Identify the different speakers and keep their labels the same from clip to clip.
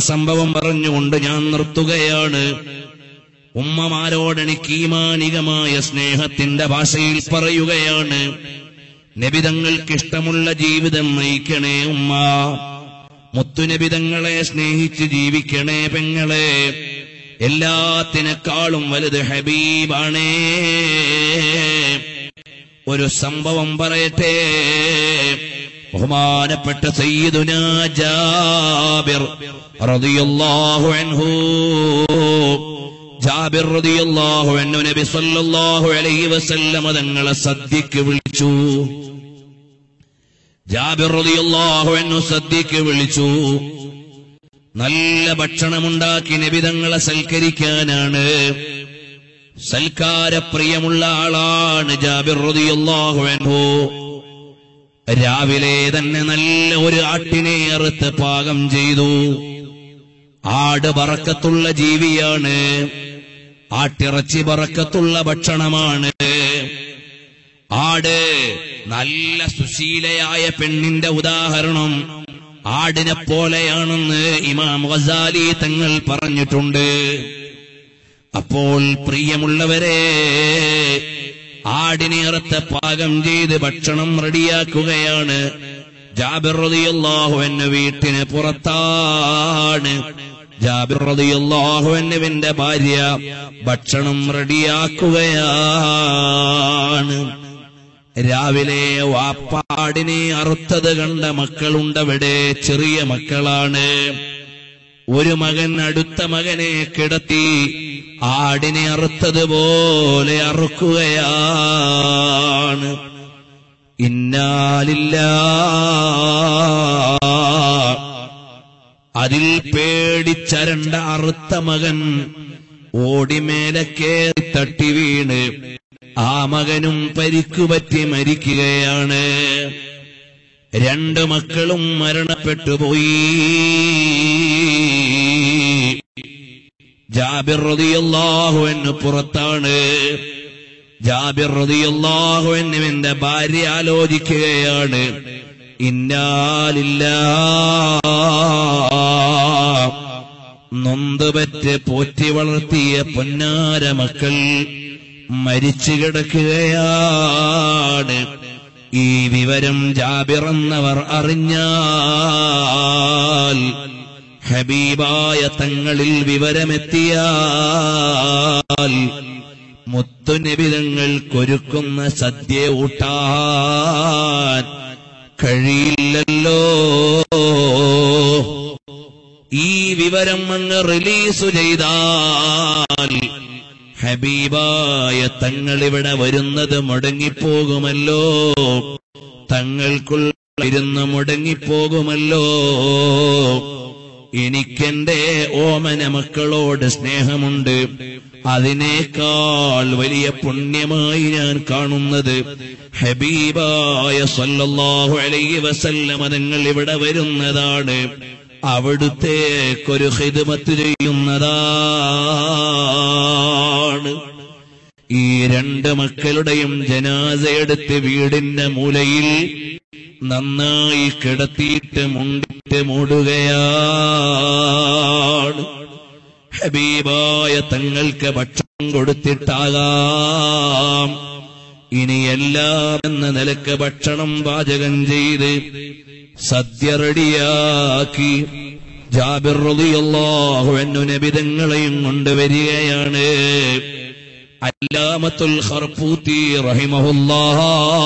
Speaker 1: സംഭവം പറഞ്ഞുകൊണ്ട് ഞാൻ നിർത്തുകയാണ് ഉമ്മമാരോട് എനിക്ക് ഈമാനികമായ സ്നേഹത്തിന്റെ ഭാഷയിൽ പറയുകയാണ് നബിതങ്ങൾക്കിഷ്ടമുള്ള ജീവിതം നയിക്കണേ ഉമ്മ മുത്തുനബിതങ്ങളെ സ്നേഹിച്ച് ജീവിക്കണേ പെങ്ങളെ എല്ലാത്തിനേക്കാളും വലുത് ഹബീബാണേ ഒരു സംഭവം പറയട്ടെ ബഹുമാനപ്പെട്ട സയ്യിദുന ജാബിർ റളിയല്ലാഹു അൻഹു ജാബിർ റളിയല്ലാഹു അൻഹു നബി സല്ലല്ലാഹു അലൈഹി വസല്ലം തങ്ങളെ സദ്യക്ക് വിളിച്ചു ജാബിർ റളിയല്ലാഹു അൻഹു സദ്യക്ക് വിളിച്ചു നല്ല ഭക്ഷണമുണ്ടാക്കി നബി തങ്ങളെ സൽക്കരിക്കാനാണ് സൽക്കാരപ്രിയമുള്ള ആളാണ് ജാബിർ റളിയല്ലാഹു അൻഹു രാവിലെ തന്നെ നല്ല ഒരു ആട്ടിനെ അറുത്ത് പാകം ചെയ്തു ആട് പറക്കത്തുള്ള ജീവിയാണ് ആട്ടിറച്ചി പറക്കത്തുള്ള ഭക്ഷണമാണ് ആട് നല്ല സുശീലയായ പെണ്ണിന്റെ ഉദാഹരണം ആടിനെ പോലെയാണെന്ന് ഇമാം ഗസാലി തങ്ങൾ പറഞ്ഞിട്ടുണ്ട് അപ്പോൾ പ്രിയമുള്ളവരെ ആടിനെ അറുത്ത് പാകം ചെയ്ത് ഭക്ഷണം റെഡിയാക്കുകയാണ് ജാബിർ റളിയല്ലാഹു അൻഹു വീട്ടിന് പുറത്താണ് ജാബിർ റളിയല്ലാഹു അൻഹുവിന്റെ ഭാര്യ ഭക്ഷണം റെഡിയാക്കുകയാണ് രാവിലെ വാപ്പാടിനെ അറുത്തത് കണ്ട മക്കളുണ്ടവിടെ ചെറിയ മക്കളാണ് ഒരു മകൻ അടുത്ത മകനെ കിടത്തി ആടിനെ അറുത്തതുപോലെ അറുക്കുകയാണ് ഇന്നാലില്ല അതിൽ പേടിച്ചരണ്ട അറുത്ത മകൻ ഓടിമേലെ കേറി തട്ടി വീണ് ആ മകനും പരിക്കുപറ്റി മരിക്കുകയാണ് രണ്ട് മക്കളും മരണപ്പെട്ടുപോയി ജാബിർ റളിയല്ലാഹു അൻഹു പുറത്താണ് ജാബിർ റളിയല്ലാഹു അൻഹുവിന്റെ ഭാര്യ ആലോചിക്കുകയാണ് ഇന്നാലില്ല നൊന്തുപറ്റ് പോറ്റി വളർത്തിയ പൊന്നാര മക്കൾ മരിച്ചു കിടക്കുകയാണ് ഈ വിവരം ജാബിറന്നവർ അറിഞ്ഞാൽ ഹബീബായ തങ്ങളിൽ വിവരമെത്തിയാൽ മുത്തുനിബിതങ്ങൾക്കൊരുക്കുന്ന സദ്യ ഊട്ടാൻ കഴിയില്ലല്ലോ ഈ വിവരം അങ്ങ് റിലീസ് ചെയ്താൽ ഹബീബായ തങ്ങളിവിടെ വരുന്നത് മുടങ്ങിപ്പോകുമല്ലോ തങ്ങൾക്കുള്ള ഇരുന്ന് മുടങ്ങിപ്പോകുമല്ലോ എനിക്കെന്റെ ഓമന മക്കളോട് സ്നേഹമുണ്ട് അതിനേക്കാൾ വലിയ പുണ്യമായി ഞാൻ കാണുന്നത് ഹബീബായ സല്ലല്ലാഹു അലൈഹി വസല്ലമ തങ്ങൾ ഇവിടെ വരുന്നതാണ് അവിടുത്തേക്കൊരു ഹിദ്മത്ത് ചെയ്യുന്നതാണ് ഈ രണ്ട് മക്കളുടെയും ജനാസയെടുത്ത് വീടിന്റെ മൂലയിൽ നന്നായി കിടത്തിയിട്ട് മുണ്ടിട്ട് മൂടുകയാണ് ഹബീബായ തങ്ങൾക്ക് ഭക്ഷണം കൊടുത്തിട്ടാകാം ഇനി എല്ലാം എന്ന നിലക്ക് ഭക്ഷണം പാചകം ചെയ്ത് സദ്യ റെഡിയാക്കി ജാബിർ റളിയല്ലാഹു അൻഹു നബിതങ്ങളെയും കൊണ്ടുവരികയാണ് അല്ലാമത്തുൽ ഖർപൂത്തി റഹിമഹുല്ലാഹ്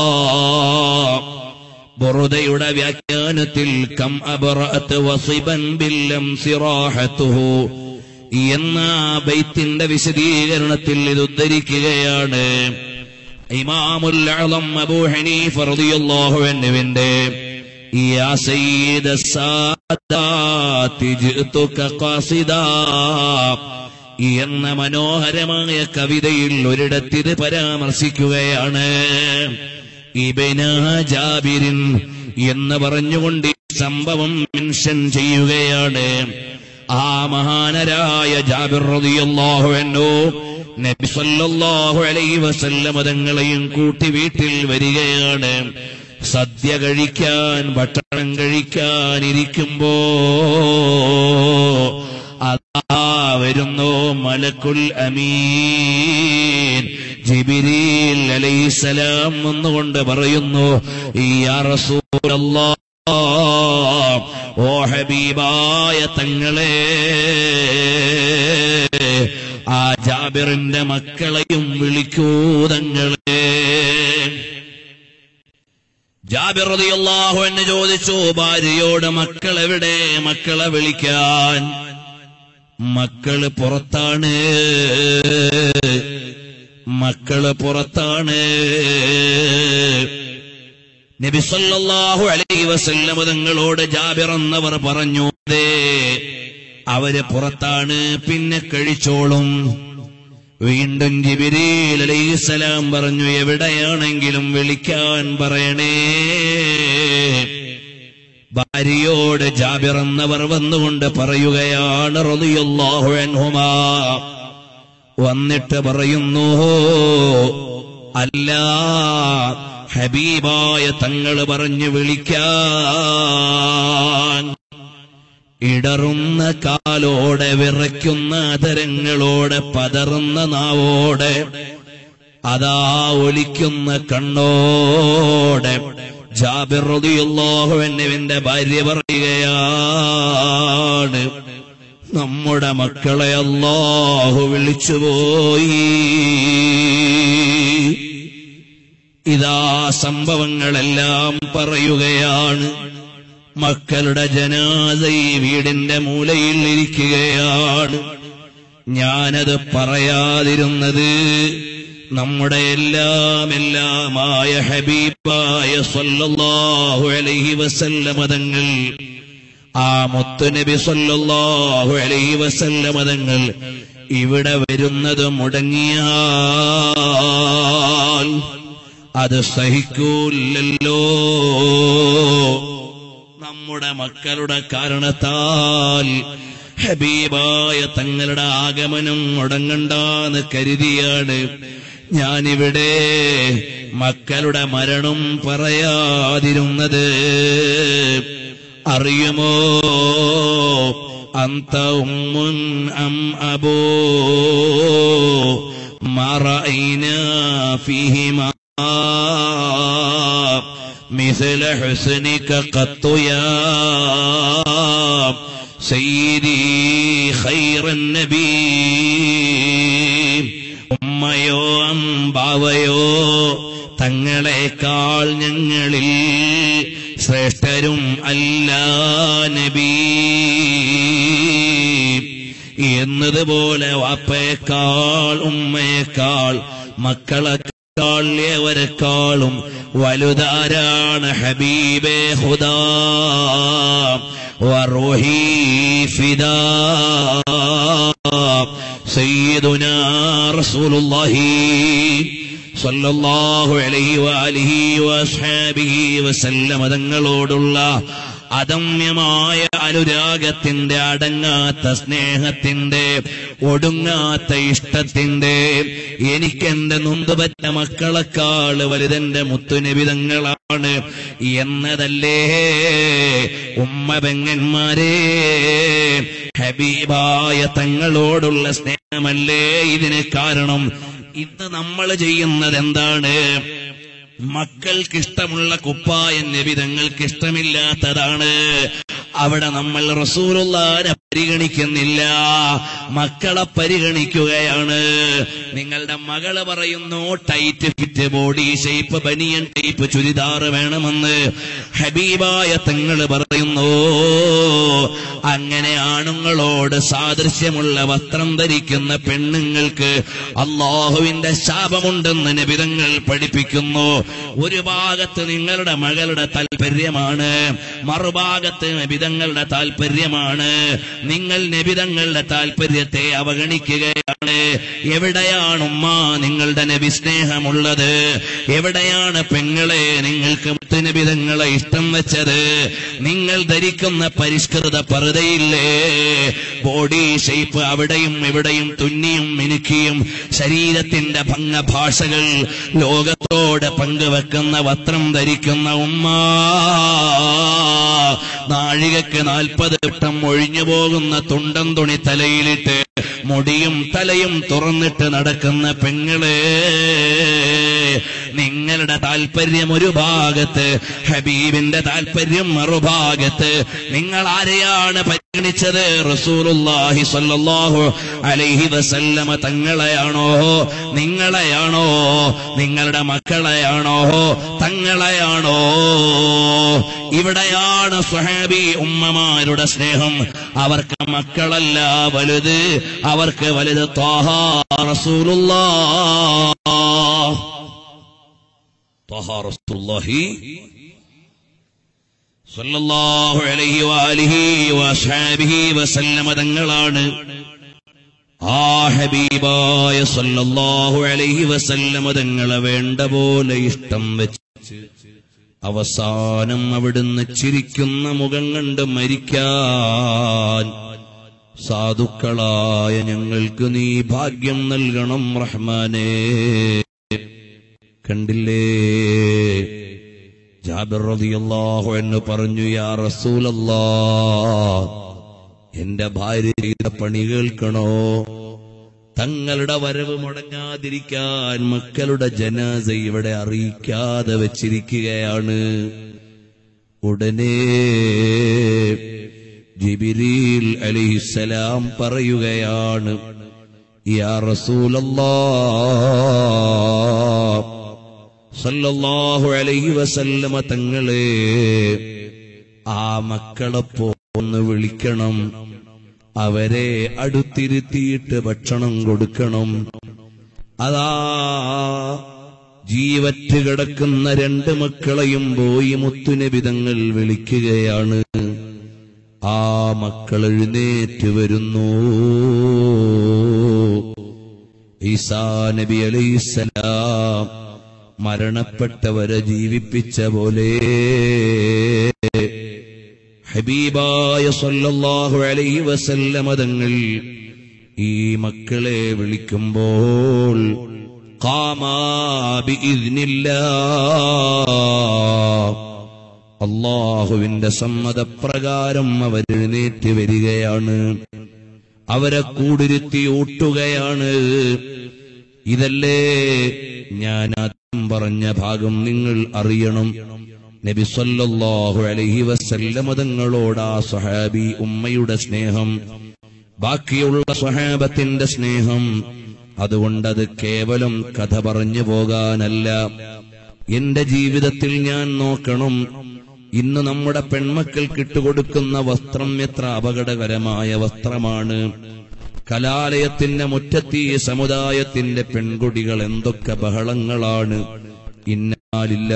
Speaker 1: ബുറുദയുടെ വ്യാഖ്യാനത്തിൽ കം അബറഅത്ത് വസിബൻ ബില്ലം സിറാഹത്തുഹു എന്ന ബൈത്തിന്റെ വിശദീകരണത്തിൽ ഇത് ഉദ്ധരിക്കുകയാണ് ഇമാമുൽ അളം അബൂ ഹനീഫ റളിയല്ലാഹു അൻഹുവിന്റെ يا سيد السادات جئتك قاصدا എന്ന മനോഹരമായ കവിതയിൽ ഒരിടത്തിത് പരാമർശിക്കുകയാണ് ഇബന ജാബിരിൻ എന്ന് പറഞ്ഞുകൊണ്ട് ഈ സംഭവം മെൻഷൻ ചെയ്യുകയാണ് ആ മഹാനരായ ജാബിർ റളിയല്ലാഹു അൻഹു നബി സല്ലല്ലാഹു അലൈഹി വസല്ലമ തങ്ങളെയും കൂട്ടി വീട്ടിൽ വരികയാണ് സദ്യ കഴിക്കാൻ ഭക്ഷണം കഴിക്കാൻ ഇരിക്കുമ്പോ മലക്കുൽ അമീൻ ജിബിരിൽ അലൈഹിസ്സലാം എന്നുകൊണ്ട് പറയുന്നു യാ റസൂലല്ലാ ഓ ഹബീബായ തങ്ങളെ ആ ജാബിറിന്റെ മക്കളെയും വിളിക്കൂ തങ്ങളെ ജാബിർ റളിയല്ലാഹു എന്ന് ചോദിച്ചു ഭാര്യയോട് മക്കളെവിടെ മക്കളെ വിളിക്കാൻ മക്കള് പുറത്താണ് മക്കള് പുറത്താണ് നബി സല്ലല്ലാഹു അലൈഹി വസല്ലം തങ്ങളോട് ജാബിർ എന്നവർ പറഞ്ഞു "ദേ, അവര് പുറത്താണ് പിന്നെ കഴിച്ചോളും വീണ്ടും ജിബിരീൽ അലൈഹിസ്സലാം പറഞ്ഞു എവിടെയാണെങ്കിലും വിളിക്കാൻ പറയണേ ഭാര്യയോട് ജാബിർ എന്നവർ വന്നുകൊണ്ട് പറയുകയാണ് റളിയല്ലാഹു അൻഹുമാ വന്നിട്ട് പറയുന്നു അല്ല ഹബീബായ തങ്ങൾ പറഞ്ഞു വിളിക്കാൻ ഇടറുന്ന കാലോടെ വിറയ്ക്കുന്ന അതരങ്ങളോടെ പതറുന്ന നാവോടെ അതാ ഒലിക്കുന്ന കണ്ണോടെ ജാബിർ റളിയല്ലാഹു അൻഹുവിന്റെ ഭാര്യ പറയുകയാണ് നമ്മുടെ മക്കളെ അല്ലാഹു വിളിച്ചുപോയി ഇതാ സംഭവങ്ങളെല്ലാം പറയുകയാണ് മക്കളുടെ ജനാസ ഈ വീടിന്റെ മൂലയിൽ ഇരിക്കുകയാണ് ഞാനത് പറയാതിരുന്നത് നമ്മുടെ എല്ലാം എല്ലാമായ ഹബീബായ സല്ലല്ലാഹു അലൈഹി വസല്ലമ തങ്ങൾ ആ മുത്തുനബി സല്ലല്ലാഹു അലൈഹി വസല്ലമ തങ്ങൾ ഇവിടെ വരുന്നത് മുടങ്ങിയാൽ അത് സഹിക്കൂലല്ലോ നമ്മുടെ മക്കളുടെ കാരണത്താൽ ഹബീബായ തങ്ങളുടെ ആഗമനം മുടങ്ങണ്ടാന്ന് കരുതിയാണ് ഞാനിവിടെ മക്കളുടെ മരണം പറയാതിരുന്നത് അറിയുമോ അന്ത ഉമ്മുൻ അം അബോ മറൈന ഫീഹിമാ مثل حسنك قط يا سيدي خير النبي ഉമ്മയോ അമ്പാവയോ തങ്ങളെക്കാൾ ഞങ്ങളിൽ ശ്രേഷ്ഠരും അല്ല നബി എന്നതുപോലെ വാപ്പയേക്കാൾ ഉമ്മയേക്കാൾ മക്കളെക്കാൾ ഏവരെക്കാളും വലുതാരാണ് ഹബീബേ ഹുദാ വറൂഹി ഫിദാ സയ്യിദുനാ റസൂലുള്ളാഹി സല്ലല്ലാഹു അലൈഹി വഅലിഹി വഅസ്ഹാബിഹി വസല്ലമ തങ്ങളോടുള്ള അദമ്യമായ അനുരാഗത്തിന്റെ അടങ്ങാത്ത സ്നേഹത്തിന്റെ ഒടുങ്ങാത്ത ഇഷ്ടത്തിന്റെ എനിക്കെന്റെ നൊന്തുപറ്റ മക്കളെക്കാൾ വലുതെന്റെ മുത്തുനിബിതങ്ങളാണ് എന്നതല്ലേ ഉമ്മ പെങ്ങന്മാരെ ഹബീബായ തങ്ങളോടുള്ള സ്നേഹമല്ലേ ഇതിന് കാരണം ഇന്ന് നമ്മൾ ചെയ്യുന്നത് എന്താണ് മക്കൾക്ക് ഇഷ്ടമുള്ള കുപ്പായം നബി തങ്ങൾക്ക് ഇഷ്ടമില്ലാത്തതാണ് അവിടെ നമ്മൾ റസൂലുള്ളാനെ പരിഗണിക്കുന്നില്ല മക്കളെ പരിഗണിക്കുകയാണ് നിങ്ങളുടെ മകള് പറയുന്നു ടൈറ്റ് ഫിറ്റ് ബോഡി ഷേപ്പ് ബനിയൻ ടൈപ്പ് ചുരിദാർ വേണമെന്ന് ഹബീബായ തങ്ങള് പറയുന്നു അങ്ങനെ ആണുങ്ങളോട് സാദൃശ്യമുള്ള വസ്ത്രം ധരിക്കുന്ന പെണ്ണുങ്ങൾക്ക് അള്ളാഹുവിന്റെ ശാപമുണ്ടെന്ന് നബിതങ്ങൾ പഠിപ്പിക്കുന്നു ഒരു ഭാഗത്ത് നിങ്ങളുടെ മകളുടെ താല്പര്യമാണ് മറുഭാഗത്ത് നബിതങ്ങളുടെ താല്പര്യമാണ് നിങ്ങൾ നബിതങ്ങളുടെ താല്പര്യത്തെ അവഗണിക്കുകയാണ് എവിടെയാണ് ഉമ്മ നിങ്ങളുടെ നബി സ്നേഹമുള്ളത് എവിടെയാണ് പെങ്ങളെ നിങ്ങൾക്ക് മുത്തുനബിതങ്ങളെ ഇഷ്ടം വെച്ചത് നിങ്ങൾ ധരിക്കുന്ന പരിഷ്കൃത പറുതയില്ലേ ബോഡി ഷേപ്പ് അവിടെയും ഇവിടെയും തുന്നിയും മിനുക്കിയും ശരീരത്തിന്റെ ഭംഗഭാഷകൾ ലോകത്തോട് പങ്കുവെക്കുന്ന വസ്ത്രം ധരിക്കുന്ന ഉമ്മ നാഴികക്ക് നാൽപ്പത് വട്ടം ഒഴിഞ്ഞു പോകുന്ന തുണ്ടം തുണി തലയിലിട്ട് മുടിയും തലയും തുറന്നിട്ട് നടക്കുന്ന പെങ്ങളെ നിങ്ങളുടെ താല്പര്യം ഒരു ഭാഗത്ത് ഹബീബിന്റെ താല്പര്യം മറുഭാഗത്ത് നിങ്ങൾ ആരെയാണ് പരിഗണിച്ചത് റസൂലുള്ളാഹി സ്വല്ലല്ലാഹു അലൈഹി വസല്ലമ തങ്ങളെയാണോ നിങ്ങളെയാണോ നിങ്ങളുടെ മക്കളെയാണോ തങ്ങളെയാണോ ഇവിടെയാണ് സുഹാബി ഉമ്മമാരുടെ സ്നേഹം അവർക്ക് മക്കളല്ല വലുത് അവർക്ക് വലുത് ത്വാഹ റസൂലുള്ളാഹ് ത്വാഹ റസൂലുള്ളാഹി സല്ലല്ലാഹു അലൈഹി വാലിഹി വസ്ഹാബിഹി വസല്ലമ തങ്ങളാണ് ആ ഹബീബായ സല്ലല്ലാഹു അലൈഹി വസല്ലമ തങ്ങളെ വേണ്ട പോലെ ഇഷ്ടം വെച്ച് അവസാനം അവിടുന്ന് ചിരിക്കുന്ന മുഖം കണ്ട് മരിക്കാൻ സാധുക്കളായ ഞങ്ങൾക്ക് നീ ഭാഗ്യം നൽകണം റഹ്മാനേ കണ്ടില്ലേ ജാബിർ റളിയല്ലാഹു എന്ന് പറഞ്ഞു യാ റസൂലല്ലാ എന്റെ ഭാര്യ ചെയ്ത പണി കേൾക്കണോ തങ്ങളുടെ വരവ് മുടങ്ങാതിരിക്കാൻ മക്കളുടെ ജനാസ ഇവിടെ അറിയിക്കാതെ വച്ചിരിക്കുകയാണ് ഉടനെ ജിബിരീൽ അലിഹിസലാം പറയുകയാണ് യാ റസൂലല്ലാ സല്ലല്ലാഹു അലൈഹി വസല്ലമ തങ്ങളെ ആ മക്കളെ പോന്ന് വിളിക്കണം അവരെ അടുത്തിരുത്തിയിട്ട് ഭക്ഷണം കൊടുക്കണം അതാ ജീവറ്റ് കിടക്കുന്ന രണ്ട് മക്കളെയും പോയി മുത്തുനബിതങ്ങൾ വിളിക്കുകയാണ് ആ മക്കൾ എഴുന്നേറ്റ് വരുന്നു ഈസാ നബി അലൈസലാം മരണപ്പെട്ടവരെ ജീവിപ്പിച്ച പോലെ ഹബീബായ സല്ലല്ലാഹു അലൈഹി വസല്ലമ തങ്ങൾ ഈ മക്കളെ വിളിക്കുമ്പോൾ ഖാമാ ബിഇذനില്ലാ അള്ളാഹുവിന്റെ സമ്മതപ്രകാരം അവരെഴുന്നേറ്റ് വരികയാണ് അവരെ കൂടിരുത്തി ഊട്ടുകയാണ് ഇതല്ലേ ഞാൻ ആദ്യം പറഞ്ഞ ഭാഗം നിങ്ങൾ അറിയണം നബി സല്ലല്ലാഹു അലൈഹി വസല്ലമ തങ്ങളോട് ആ സ്വഹാബി ഉമ്മയുടെ സ്നേഹം ബാക്കിയുള്ള സ്വഹാബത്തിന്റെ സ്നേഹം അതുകൊണ്ടത് കേവലം കഥ പറഞ്ഞു പോകാനല്ല എന്റെ ജീവിതത്തിൽ ഞാൻ നോക്കണം ഇന്ന് നമ്മുടെ പെൺമക്കൾക്ക് ഇട്ടുകൊടുക്കുന്ന വസ്ത്രം എത്ര അപകടകരമായ വസ്ത്രമാണ് കലാലയത്തിന്റെ മുറ്റത്തി സമുദായത്തിന്റെ പെൺകുട്ടികൾ എന്തൊക്കെ ബഹളങ്ങളാണ് ഇന്നാലില്ല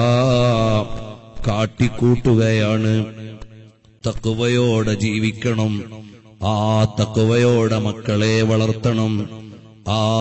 Speaker 1: കാട്ടിക്കൂട്ടുകയാണ് തക്കുവയോടെ ജീവിക്കണം ആ തക്കുവയോടെ മക്കളെ വളർത്തണം ആ